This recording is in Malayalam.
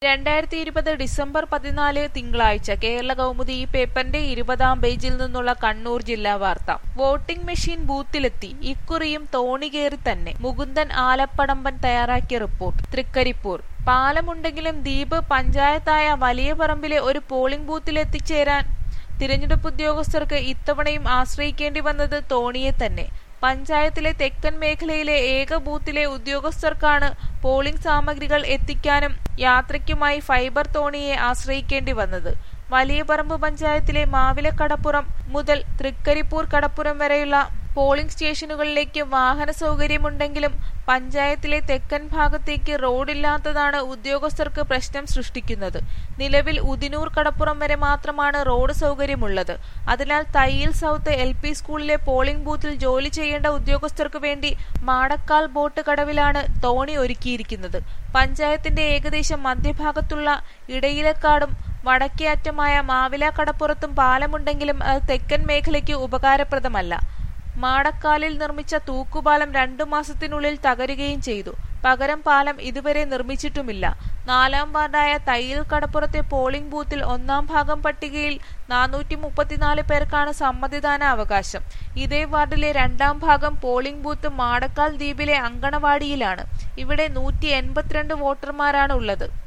രണ്ടായിരത്തി ഇരുപത് ഡിസംബർ പതിനാല് തിങ്കളാഴ്ച കേരള കൗമുദി ഈ പേപ്പറിന്റെ ഇരുപതാം പേജിൽ നിന്നുള്ള കണ്ണൂർ ജില്ലാ വാർത്ത വോട്ടിംഗ് മെഷീൻ ബൂത്തിലെത്തി ഇക്കുറിയും തോണി കയറി തന്നെ മുകുന്ദൻ ആലപ്പടമ്പൻ തയ്യാറാക്കിയ റിപ്പോർട്ട് തൃക്കരിപ്പൂർ പാലമുണ്ടെങ്കിലും ദ്വീപ് പഞ്ചായത്തായ വലിയ പറമ്പിലെ ഒരു പോളിംഗ് ബൂത്തിലെത്തിച്ചേരാൻ തിരഞ്ഞെടുപ്പ് ഉദ്യോഗസ്ഥർക്ക് ഇത്തവണയും ആശ്രയിക്കേണ്ടി വന്നത് തോണിയെ തന്നെ പഞ്ചായത്തിലെ തെക്കൻ മേഖലയിലെ ഏക ബൂത്തിലെ ഉദ്യോഗസ്ഥർക്കാണ് പോളിംഗ് സാമഗ്രികൾ എത്തിക്കാനും യാത്രയ്ക്കുമായി ഫൈബർ തോണിയെ ആശ്രയിക്കേണ്ടി വന്നത് വലിയ പറമ്പ് പഞ്ചായത്തിലെ മാവിലക്കടപ്പുറം മുതൽ തൃക്കരിപ്പൂർ കടപ്പുറം വരെയുള്ള പോളിംഗ് സ്റ്റേഷനുകളിലേക്ക് വാഹന സൗകര്യമുണ്ടെങ്കിലും പഞ്ചായത്തിലെ തെക്കൻ ഭാഗത്തേക്ക് റോഡില്ലാത്തതാണ് ഉദ്യോഗസ്ഥർക്ക് പ്രശ്നം സൃഷ്ടിക്കുന്നത് നിലവിൽ ഉദിനൂർ കടപ്പുറം വരെ മാത്രമാണ് റോഡ് സൗകര്യമുള്ളത് അതിനാൽ തയ്യിൽ സൗത്ത് എൽ പി സ്കൂളിലെ പോളിംഗ് ബൂത്തിൽ ജോലി ചെയ്യേണ്ട ഉദ്യോഗസ്ഥർക്ക് വേണ്ടി മാടക്കാൽ ബോട്ട് കടവിലാണ് തോണി ഒരുക്കിയിരിക്കുന്നത് പഞ്ചായത്തിന്റെ ഏകദേശം മധ്യഭാഗത്തുള്ള ഇടയിലക്കാടും വടക്കേ അറ്റമായ മാവില കടപ്പുറത്തും പാലമുണ്ടെങ്കിലും അത് തെക്കൻ മേഖലയ്ക്ക് ഉപകാരപ്രദമല്ല മാടക്കാലിൽ നിർമ്മിച്ച തൂക്കുപാലം രണ്ടു മാസത്തിനുള്ളിൽ തകരുകയും ചെയ്തു പകരം പാലം ഇതുവരെ നിർമ്മിച്ചിട്ടുമില്ല നാലാം വാർഡായ തയ്യിൽ കടപ്പുറത്തെ പോളിംഗ് ബൂത്തിൽ ഒന്നാം ഭാഗം പട്ടികയിൽ നാനൂറ്റി മുപ്പത്തിനാല് പേർക്കാണ് സമ്മതിദാന അവകാശം ഇതേ വാർഡിലെ രണ്ടാം ഭാഗം പോളിംഗ് ബൂത്ത് മാടക്കാൽ ദ്വീപിലെ അങ്കണവാടിയിലാണ് ഇവിടെ നൂറ്റി എൺപത്തിരണ്ട് വോട്ടർമാരാണ് ഉള്ളത്